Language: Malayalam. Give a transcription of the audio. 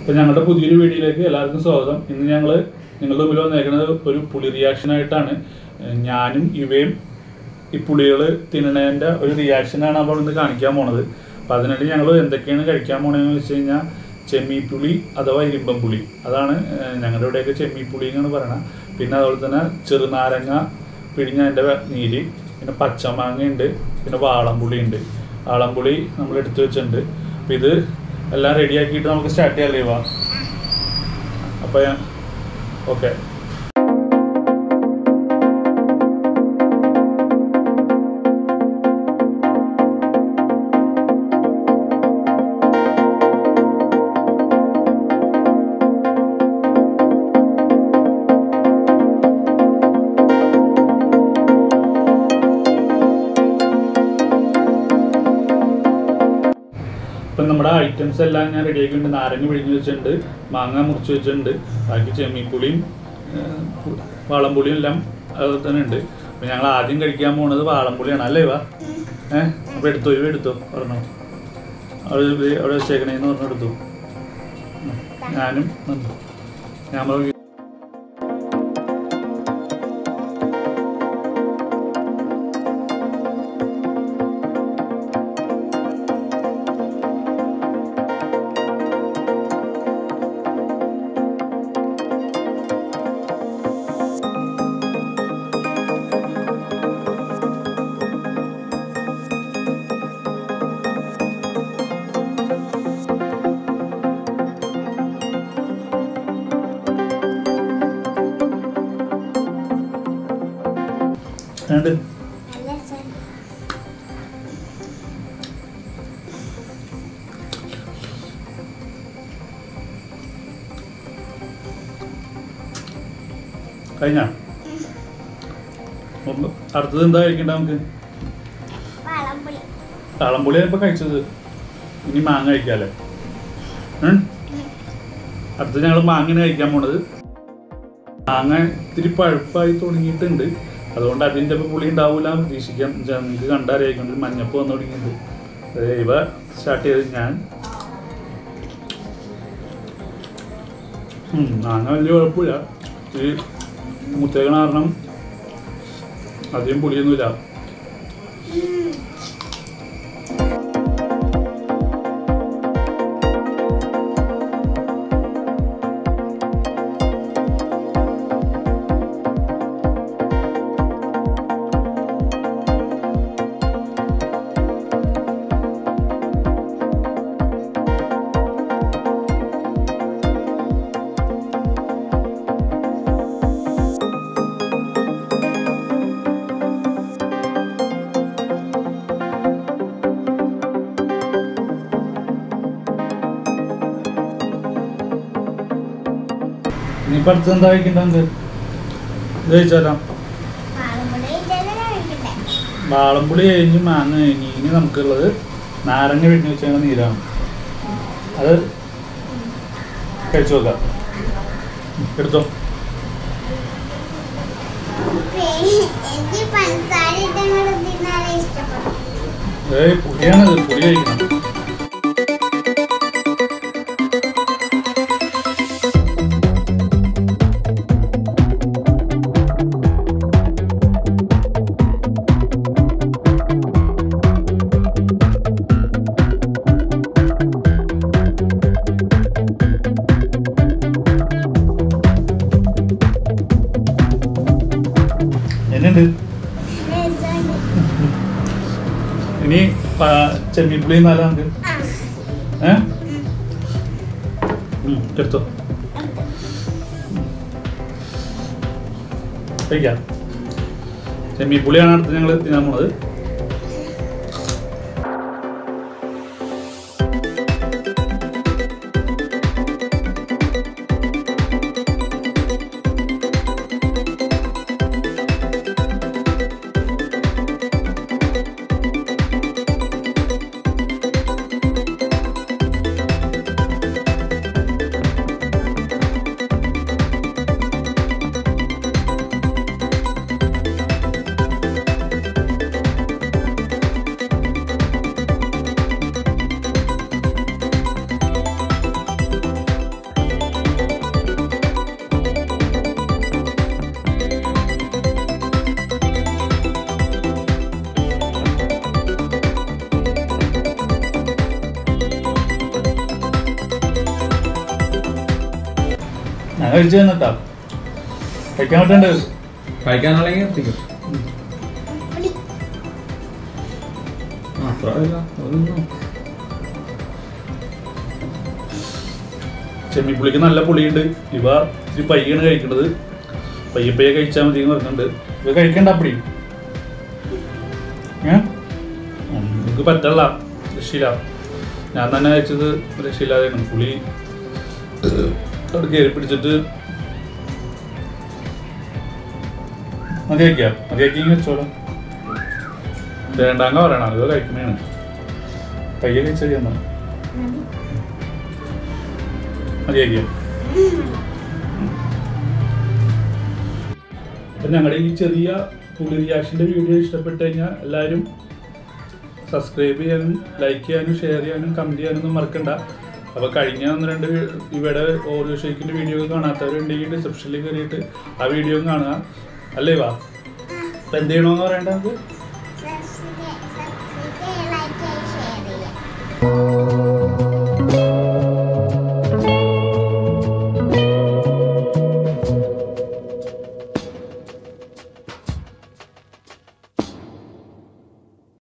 അപ്പോൾ ഞങ്ങളുടെ പുതിയൊരു വീഡിയോയിലേക്ക് എല്ലാവർക്കും സ്വാഗതം ഇന്ന് ഞങ്ങൾ നിങ്ങളുടെ മുമ്പിൽ വന്നേക്കുന്നത് ഒരു പുളി റിയാക്ഷൻ ആയിട്ടാണ് ഏഹ് ഞാനും ഇവയും ഈ പുളികൾ തിന്നണേൻ്റെ ഒരു റിയാക്ഷനാണ് അപ്പോൾ ഇന്ന് കാണിക്കാൻ പോണത് അപ്പോൾ അതിനായിട്ട് ഞങ്ങൾ എന്തൊക്കെയാണ് കഴിക്കാൻ പോണതെന്ന് വെച്ച് കഴിഞ്ഞാൽ ചെമ്മീപ്പുളി അഥവാ ഇരുമ്പം പുളി അതാണ് ഏഹ് ഞങ്ങളുടെ ഇവിടെയൊക്കെ ചെമ്മീപ്പുളി എന്നാണ് പറയണത് പിന്നെ അതുപോലെ തന്നെ ചെറുനാരങ്ങ പിഴിഞ്ഞതിൻ്റെ നീര് പിന്നെ പച്ചമാങ്ങ ഉണ്ട് പിന്നെ വാളംപുളി ഉണ്ട് വാളംപുളി നമ്മൾ എടുത്തു വെച്ചിട്ടുണ്ട് അപ്പോൾ ഇത് എല്ലാം റെഡിയാക്കിയിട്ട് നമുക്ക് സ്റ്റാർട്ട് ചെയ്യാൻ ലീവാ അപ്പോൾ ഞാൻ ഓക്കെ ഇപ്പം നമ്മുടെ ഐറ്റംസ് എല്ലാം ഞാൻ റെഡിയാക്കിയിട്ടുണ്ട് നാരങ്ങ പിഴിഞ്ഞ് വെച്ചിട്ടുണ്ട് മാങ്ങ മുറിച്ച് വെച്ചിട്ടുണ്ട് ബാക്കി ചെമ്മീപ്പുളിയും ഏഹ്, പു- വാളംപുളിയും എല്ലാം അതുപോലെ തന്നെ ഉണ്ട് അപ്പം ഞങ്ങൾ ആദ്യം കഴിക്കാൻ പോണത് വാളംപുളിയാണ് അല്ലേ വാ ഏഹ് അപ്പോൾ എടുത്തോ ഇവ എടുത്തോ പറഞ്ഞോ അവിടെ ഇത് അവിടെ വെച്ചേക്കണേന്ന് പറഞ്ഞു എടുത്തു ഉം. ഞാനും ഉം. ഞാൻ പറഞ്ഞു, രണ്ട് നല്ല സൺ കഴിഞ്ഞ അടുത്തത് എന്താ കഴിക്കണ്ട നമുക്ക് വളംപുളി താളംപൊളിയാണ് ഇപ്പൊ കഴിച്ചത് ഇനി മാങ്ങ കഴിക്കാല്ലേ ഉം? അടുത്ത് ഞങ്ങൾ മാങ്ങനെ കഴിക്കാൻ പോണത് മാങ്ങ ഇത്തിരി പഴുപ്പായി തുടങ്ങിയിട്ടുണ്ട് അതുകൊണ്ട് അതിൻ്റെ ഇപ്പം പുളി ഉണ്ടാവില്ല എന്ന് പ്രതീക്ഷിക്കാം എന്നുവെച്ചാൽ നിങ്ങൾക്ക് കണ്ടറിയായിരിക്കും ഒരു മഞ്ഞപ്പ് വന്നു തുടങ്ങിയിട്ടുണ്ട് ദേ ഇവ സ്റ്റാർട്ട് ചെയ്ത് ഞാൻ ഉം, മാങ്ങ വലിയ കുഴപ്പമില്ല ഈ മുത്തേക്കണ കാരണം അധികം പുളിയൊന്നുമില്ല ഇനിയിപ്പോൾ അടുത്ത് എന്താ കഴിക്കണ്ട നമുക്ക് ഇത് കഴിച്ചാലോ വളംപുളി ഇതെല്ലാം കഴിക്കട്ടെ വാളംപുളി കഴിഞ്ഞ് മാങ്ങ കഴിഞ്ഞ് ഇനി നമുക്കുള്ളത് നാരങ്ങ പിഴിഞ്ഞ് വെച്ചാൽ നീരാണ് അത് കഴിച്ചു നോക്കാം എടുത്തോ എനിക്ക് പഞ്ചസാര ഇട്ടങ്ങൾ തിന്നാലേ ഇഷ്ടപ്പെടും ഏയ് പുളിയാണത് പുളി കഴിക്കണം എന്നുണ്ട് രസമുണ്ട്. ഇനി പ- ചെമ്മീൻപുളി എന്നാലും നമുക്ക് ആ, ഏ ഉം, എടുത്തോ കഴിക്കാം ചെമ്മീൻപുളിയാണ് അടുത്ത് ഞങ്ങൾ തിന്നാൻ പോണത് കഴിച്ചു തന്നിട്ടാ കഴിക്കാൻ പറ്റണ്ട് കഴിക്കാനാണെങ്കിൽ എത്തിക്കും പുളി ആ, അത്ര ഇല്ല. അതൊന്നും. ചെമ്മിപ്പുളിക്ക് നല്ല പുളിയുണ്ട് ഇവ ഇത്തിരി പയ്യാണ് കഴിക്കണത് പയ്യെ പയ്യെ കഴിച്ചാൽ മതി എന്ന് പറഞ്ഞിട്ടുണ്ട് ഇവ കഴിക്കണ്ട അപ്പടി ഏ ഉം, എനിക്ക് പറ്റല്ല രക്ഷയില്ല ഞാൻ തന്നെ കഴിച്ചത് രക്ഷയില്ലാതെയാണ് പുളി അവിടെ കയറി പിടിച്ചിട്ട് മതിയാക്കിയാ മതിയാക്കി വെച്ചോളാം വേണ്ടാങ്ക പറയണം അത് കഴിക്കണേണ് പയ്യെ കഴിച്ചാൽ എന്നാ മതിയാക്കിയോ അപ്പം ഞങ്ങളുടെ ഈ ചെറിയ പുളി റിയാക്ഷൻ്റെ വീഡിയോ ഇഷ്ടപ്പെട്ട് കഴിഞ്ഞാൽ എല്ലാവരും സബ്സ്ക്രൈബ് ചെയ്യാനും ലൈക്ക് ചെയ്യാനും ഷെയർ ചെയ്യാനും കമൻറ്റ് ചെയ്യാനൊന്നും മറക്കണ്ട അപ്പോൾ കഴിഞ്ഞ ഒന്ന് രണ്ട് വീ- ഇവിടെ ഓറിയോ ഷേക്കിൻ്റെ വീഡിയോ കാണാത്തവരുണ്ടെങ്കിൽ ഡിസ്ക്രിപ്ഷനിൽ കയറിയിട്ട് ആ വീഡിയോ കാണുക അല്ലേ വാ അപ്പം എന്ത് ചെയ്യണമെന്ന് പറയേണ്ടത് നമുക്ക്